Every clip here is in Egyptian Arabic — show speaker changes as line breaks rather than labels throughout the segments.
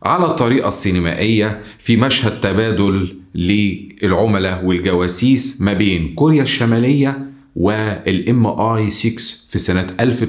على الطريقة السينمائية في مشهد تبادل للعملاء والجواسيس ما بين كوريا الشمالية والام اي 6 في سنة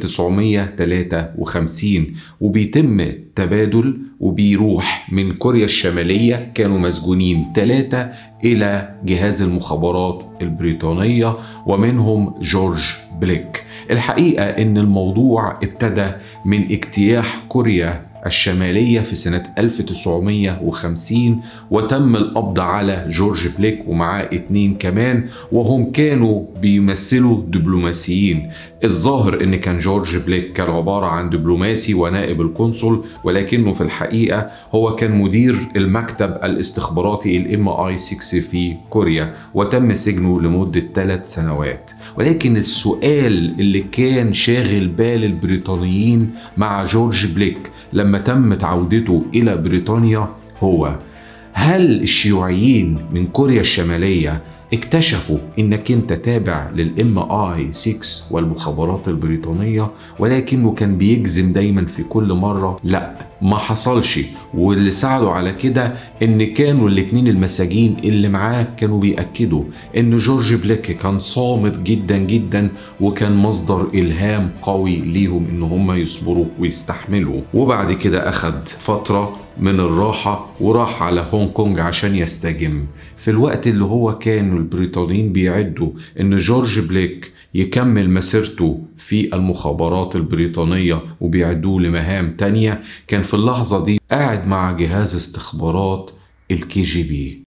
1953 وبيتم تبادل وبيروح من كوريا الشمالية كانوا مسجونين ثلاثة إلى جهاز المخابرات البريطانية ومنهم جورج بليك الحقيقة إن الموضوع ابتدى من اجتياح كوريا الشمالية في سنة 1950 وتم القبض على جورج بليك ومعاه اتنين كمان وهم كانوا بيمثلوا دبلوماسيين الظاهر ان كان جورج بليك كان عبارة عن دبلوماسي ونائب القنصل ولكنه في الحقيقة هو كان مدير المكتب الاستخباراتي الام اي 6 في كوريا وتم سجنه لمدة ثلاث سنوات ولكن السؤال اللي كان شاغل بال البريطانيين مع جورج بليك لما تمت عودته إلى بريطانيا هو هل الشيوعيين من كوريا الشمالية اكتشفوا انك انت تابع للام اي 6 والمخابرات البريطانيه ولكنه كان بيجزم دايما في كل مره لا ما حصلش واللي ساعدوا على كده ان كانوا الاتنين المساجين اللي معاه كانوا بيأكدوا ان جورج بليك كان صامت جدا جدا وكان مصدر الهام قوي ليهم ان هم يصبروا ويستحملوا وبعد كده اخد فتره من الراحة وراح على هونج كونج عشان يستجم في الوقت اللي هو كان البريطانيين بيعدوا ان جورج بليك يكمل مسيرته في المخابرات البريطانية وبيعدوه لمهام تانية كان في اللحظة دي قاعد مع جهاز استخبارات الكي جي بي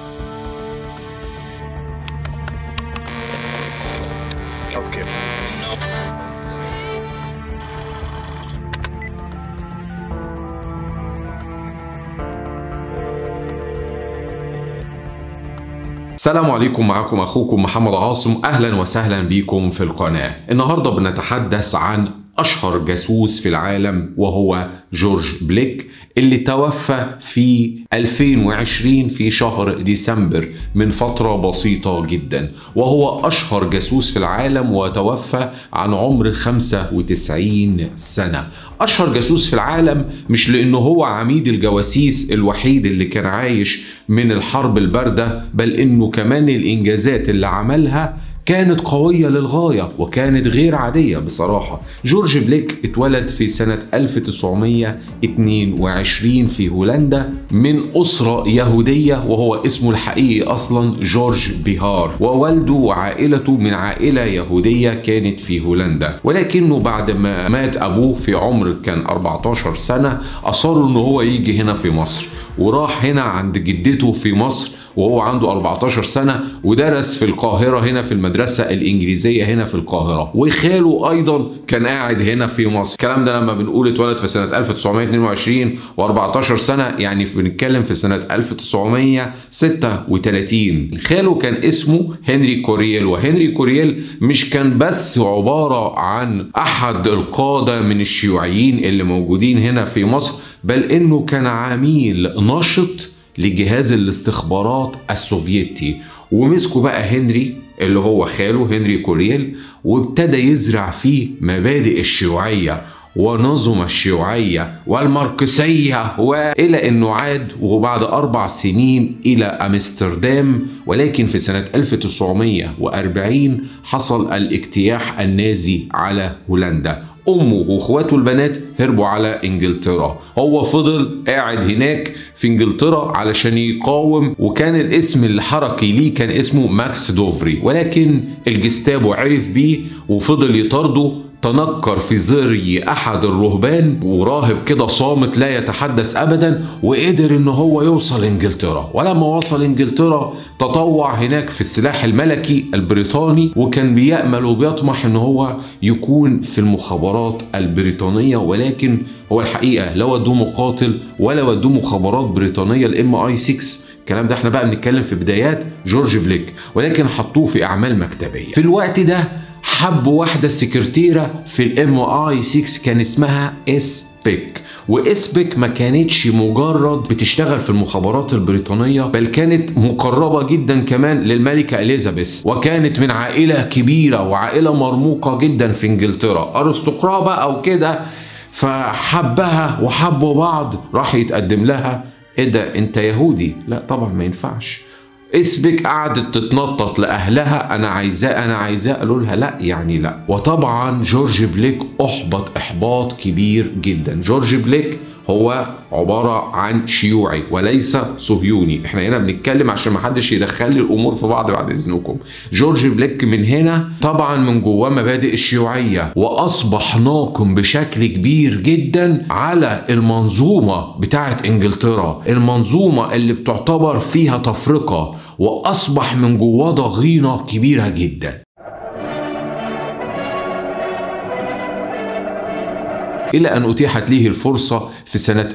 السلام عليكم معكم اخوكم محمد عاصم اهلا وسهلا بكم في القناه النهارده بنتحدث عن اشهر جاسوس في العالم وهو جورج بليك اللي توفى في 2020 في شهر ديسمبر من فترة بسيطة جدا وهو أشهر جاسوس في العالم وتوفى عن عمر 95 سنة أشهر جاسوس في العالم مش لأنه هو عميد الجواسيس الوحيد اللي كان عايش من الحرب الباردة بل إنه كمان الإنجازات اللي عملها كانت قوية للغاية وكانت غير عادية بصراحة جورج بليك اتولد في سنة 1922 في هولندا من أسرة يهودية وهو اسمه الحقيقي أصلا جورج بيهار ووالده وعائلته من عائلة يهودية كانت في هولندا ولكنه بعد ما مات أبوه في عمر كان 14 سنة أصروا أنه هو يجي هنا في مصر وراح هنا عند جدته في مصر وهو عنده 14 سنة ودرس في القاهرة هنا في المدرسة الإنجليزية هنا في القاهرة وخاله أيضا كان قاعد هنا في مصر الكلام ده لما بنقول اتولد في سنة 1922 و14 سنة يعني بنتكلم في سنة 1936 خاله كان اسمه هنري كورييل وهنري كورييل مش كان بس عبارة عن أحد القادة من الشيوعيين اللي موجودين هنا في مصر بل إنه كان عميل نشط لجهاز الاستخبارات السوفيتي ومسكوا بقى هنري اللي هو خاله هنري كوريل وابتدى يزرع فيه مبادئ الشيوعيه ونظم الشيوعية والماركسية وإلى أنه عاد وبعد أربع سنين إلى أمستردام ولكن في سنة 1940 حصل الاجتياح النازي على هولندا امه واخواته البنات هربوا على انجلترا هو فضل قاعد هناك في انجلترا علشان يقاوم وكان الاسم الحركي ليه كان اسمه ماكس دوفري ولكن الجستابو عرف بيه وفضل يطارده تنكر في زري احد الرهبان وراهب كده صامت لا يتحدث ابدا وقدر ان هو يوصل انجلترا ولما وصل انجلترا تطوع هناك في السلاح الملكي البريطاني وكان بيأمل وبيطمح ان هو يكون في المخابرات البريطانية ولكن هو الحقيقة لا ودوه مقاتل ولا ودوه مخابرات بريطانية الام اي 6 الكلام ده احنا بقى بنتكلم في بدايات جورج بليك ولكن حطوه في اعمال مكتبيه في الوقت ده حب واحدة سكرتيرة في الام اي 6 كان اسمها اس بيك واسبك ما كانتش مجرد بتشتغل في المخابرات البريطانية بل كانت مقربة جدا كمان للملكة إليزابيث وكانت من عائلة كبيرة وعائلة مرموقة جدا في انجلترا ارستقراء بقى او كده فحبها وحبوا بعض راح يتقدم لها ايه ده انت يهودي لا طبعا ما ينفعش اسبك قعدت تتنطط لاهلها انا عايزاه انا عايزاه قالوا لها لا يعني لا وطبعا جورج بليك احبط احباط كبير جدا جورج بليك هو عبارة عن شيوعي وليس صهيوني احنا هنا بنتكلم عشان ما حدش يدخل لي الامور في بعض بعد اذنكم جورج بليك من هنا طبعا من جواه مبادئ الشيوعية واصبح ناقم بشكل كبير جدا على المنظومة بتاعة انجلترا المنظومة اللي بتعتبر فيها تفرقة واصبح من جواه ضغينة كبيرة جدا إلى أن أتيحت له الفرصة في سنة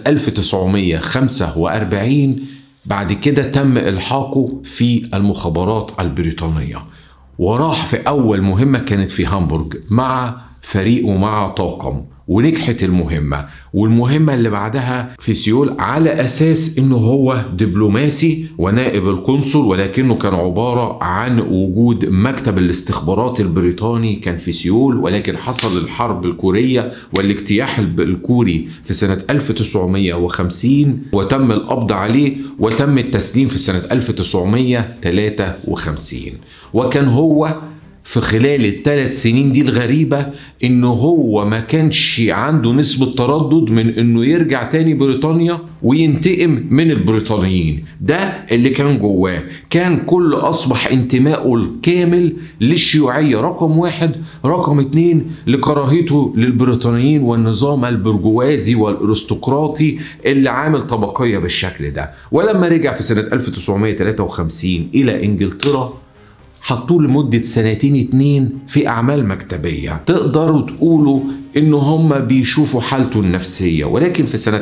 1945 بعد كده تم إلحاقه في المخابرات البريطانية وراح في أول مهمة كانت في هامبورغ مع فريق ومع طاقم ونجحت المهمة والمهمة اللي بعدها في سيول على أساس إنه هو دبلوماسي ونائب القنصل ولكنه كان عبارة عن وجود مكتب الاستخبارات البريطاني كان في سيول ولكن حصل الحرب الكورية والاجتياح الكوري في سنة 1950 وتم القبض عليه وتم التسليم في سنة 1953 وكان هو في خلال الثلاث سنين دي الغريبة انه هو ما كانش عنده نسبة تردد من انه يرجع تاني بريطانيا وينتقم من البريطانيين ده اللي كان جواه كان كل اصبح انتمائه الكامل للشيوعية رقم واحد رقم اتنين لكراهيته للبريطانيين والنظام البرجوازي والارستقراطي اللي عامل طبقية بالشكل ده ولما رجع في سنة 1953 الى انجلترا حطوه لمدة سنتين اتنين في أعمال مكتبية تقدروا تقولوا إن هم بيشوفوا حالته النفسية ولكن في سنة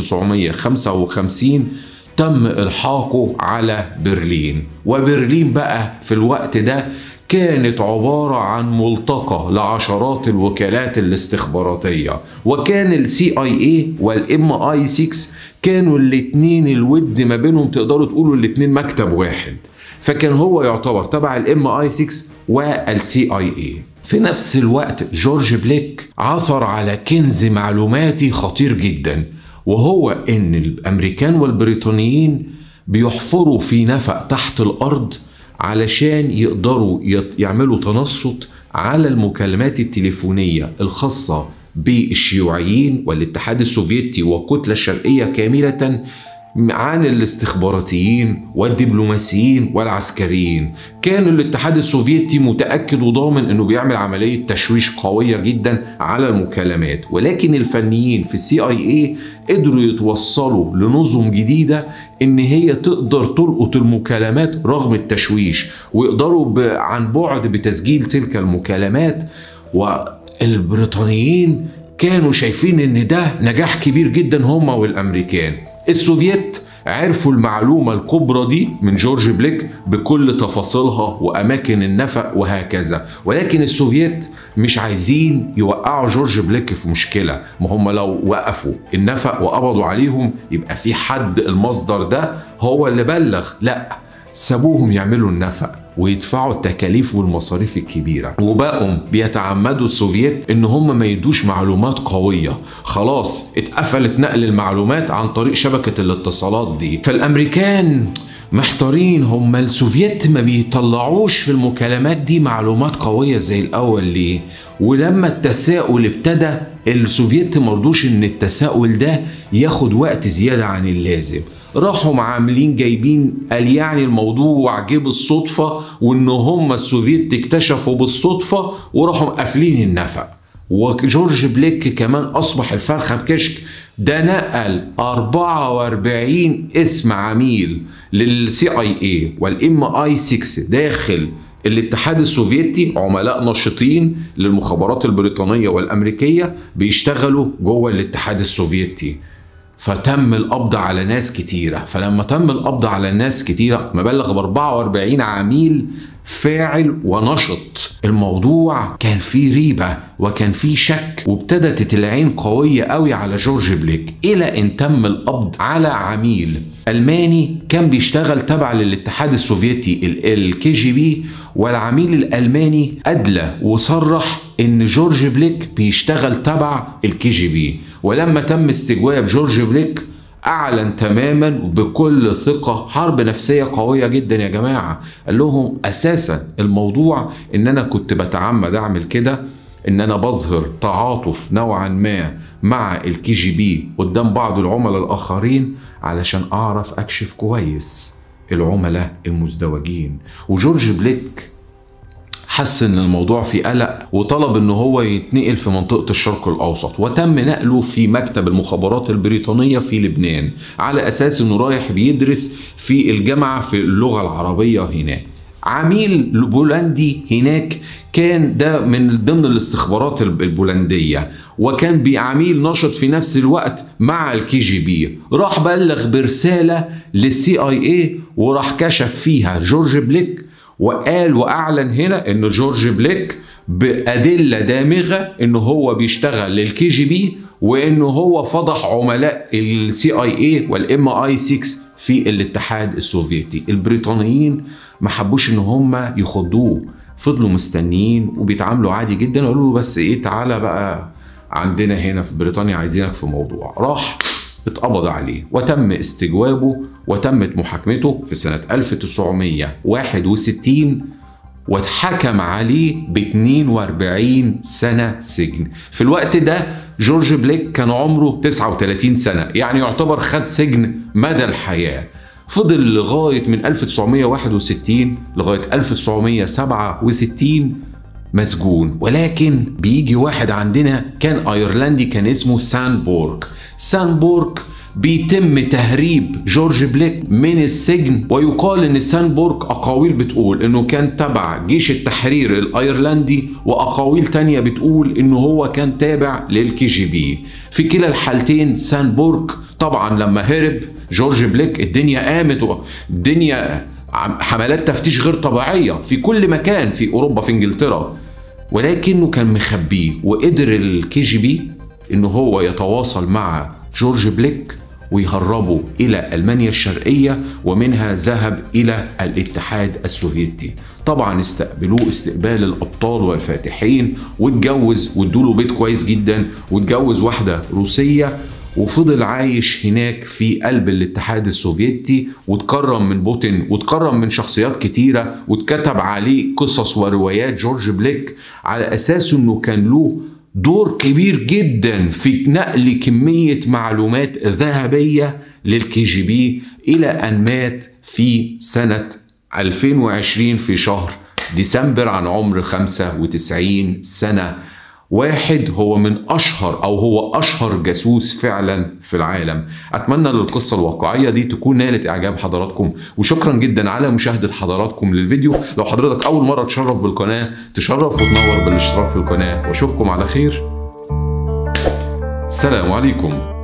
1955 تم إلحاقه على برلين وبرلين بقى في الوقت ده كانت عبارة عن ملتقى لعشرات الوكالات الاستخباراتية وكان السي اي اي والام اي 6 كانوا الاتنين الود ما بينهم تقدروا تقولوا الاتنين مكتب واحد فكان هو يعتبر تبع الام اي 6 والسي اي اي في نفس الوقت جورج بليك عثر على كنز معلوماتي خطير جدا وهو ان الامريكان والبريطانيين بيحفروا في نفق تحت الارض علشان يقدروا يعملوا تنصت على المكالمات التليفونيه الخاصه بالشيوعيين والاتحاد السوفيتي والكتله الشرقيه كامله عن الاستخباراتيين والدبلوماسيين والعسكريين كان الاتحاد السوفيتي متأكد وضامن انه بيعمل عملية تشويش قوية جدا على المكالمات ولكن الفنيين في السي اي اي قدروا يتوصلوا لنظم جديدة ان هي تقدر تلقط المكالمات رغم التشويش ويقدروا عن بعد بتسجيل تلك المكالمات والبريطانيين كانوا شايفين ان ده نجاح كبير جدا هم والامريكان السوفييت عرفوا المعلومة الكبرى دي من جورج بليك بكل تفاصيلها وأماكن النفق وهكذا ولكن السوفييت مش عايزين يوقعوا جورج بليك في مشكلة ما هم لو وقفوا النفق وقبضوا عليهم يبقى في حد المصدر ده هو اللي بلغ لا سابوهم يعملوا النفق ويدفعوا التكاليف والمصاريف الكبيرة وبقوا بيتعمدوا السوفييت ان هم ما يدوش معلومات قوية خلاص اتقفلت نقل المعلومات عن طريق شبكة الاتصالات دي فالامريكان محتارين هم السوفييت ما بيطلعوش في المكالمات دي معلومات قوية زي الأول ليه ولما التساؤل ابتدى السوفييت مرضوش ان التساؤل ده ياخد وقت زيادة عن اللازم راحوا عاملين جايبين قال يعني الموضوع جه بالصدفة وان هم السوفيت اكتشفوا بالصدفة وراحوا قافلين النفق وجورج بليك كمان اصبح الفرخة بكشك ده نقل 44 اسم عميل للسي اي اي والام اي 6 داخل الاتحاد السوفيتي عملاء نشطين للمخابرات البريطانية والأمريكية بيشتغلوا جوه الاتحاد السوفيتي فتم القبض على ناس كتيرة فلما تم القبض على ناس كتيرة مبلغ ب 44 عميل فاعل ونشط الموضوع كان فيه ريبة وكان فيه شك وابتدت العين قوية قوي على جورج بليك إلى أن تم القبض على عميل ألماني كان بيشتغل تبع للاتحاد السوفيتي الكي جي بي والعميل الألماني أدلى وصرح ان جورج بليك بيشتغل تبع الكي جي بي ولما تم استجواب جورج بليك اعلن تماما بكل ثقه حرب نفسيه قويه جدا يا جماعه قال لهم اساسا الموضوع ان انا كنت بتعمد اعمل كده ان انا بظهر تعاطف نوعا ما مع الكي جي بي قدام بعض العملاء الاخرين علشان اعرف اكشف كويس العملاء المزدوجين وجورج بليك حس ان الموضوع فيه قلق وطلب ان هو يتنقل في منطقه الشرق الاوسط وتم نقله في مكتب المخابرات البريطانيه في لبنان على اساس انه رايح بيدرس في الجامعه في اللغه العربيه هناك عميل بولندي هناك كان ده من ضمن الاستخبارات البولنديه وكان بعميل نشط في نفس الوقت مع الكي جي بي راح بلغ برساله للسي اي اي وراح كشف فيها جورج بليك وقال واعلن هنا ان جورج بليك بادله دامغه ان هو بيشتغل للكي جي بي وانه هو فضح عملاء السي اي اي والام اي 6 في الاتحاد السوفيتي البريطانيين ما حبوش ان هم يخضوه فضلوا مستنيين وبيتعاملوا عادي جدا وقالوا له بس ايه تعالى بقى عندنا هنا في بريطانيا عايزينك في موضوع راح اتقبض عليه وتم استجوابه وتمت محاكمته في سنة 1961 واتحكم عليه ب 42 سنة سجن في الوقت ده جورج بليك كان عمره 39 سنة يعني يعتبر خد سجن مدى الحياة فضل لغاية من 1961 لغاية 1967 مسجون ولكن بيجي واحد عندنا كان ايرلندي كان اسمه سانبورغ سانبورغ بيتم تهريب جورج بليك من السجن ويقال ان سانبورغ اقاويل بتقول انه كان تبع جيش التحرير الايرلندي واقاويل تانية بتقول انه هو كان تابع للكي جي بي في كلا الحالتين سانبورغ طبعا لما هرب جورج بليك الدنيا قامت الدنيا حملات تفتيش غير طبيعيه في كل مكان في اوروبا في انجلترا ولكنه كان مخبيه وقدر الكي جي بي ان هو يتواصل مع جورج بليك ويهربوا الى المانيا الشرقيه ومنها ذهب الى الاتحاد السوفيتي طبعا استقبلوه استقبال الابطال والفاتحين واتجوز وادوله بيت كويس جدا واتجوز واحده روسيه وفضل عايش هناك في قلب الاتحاد السوفيتي وتكرم من بوتين وتكرم من شخصيات كتيره واتكتب عليه قصص وروايات جورج بليك على اساس انه كان له دور كبير جدا في نقل كميه معلومات ذهبيه للكي جي بي الى ان مات في سنه 2020 في شهر ديسمبر عن عمر 95 سنه واحد هو من اشهر او هو اشهر جاسوس فعلا في العالم اتمنى ان القصه الواقعيه دي تكون نالت اعجاب حضراتكم وشكرا جدا على مشاهده حضراتكم للفيديو لو حضرتك اول مره تشرف بالقناه تشرف وتنور بالاشتراك في القناه واشوفكم على خير سلام عليكم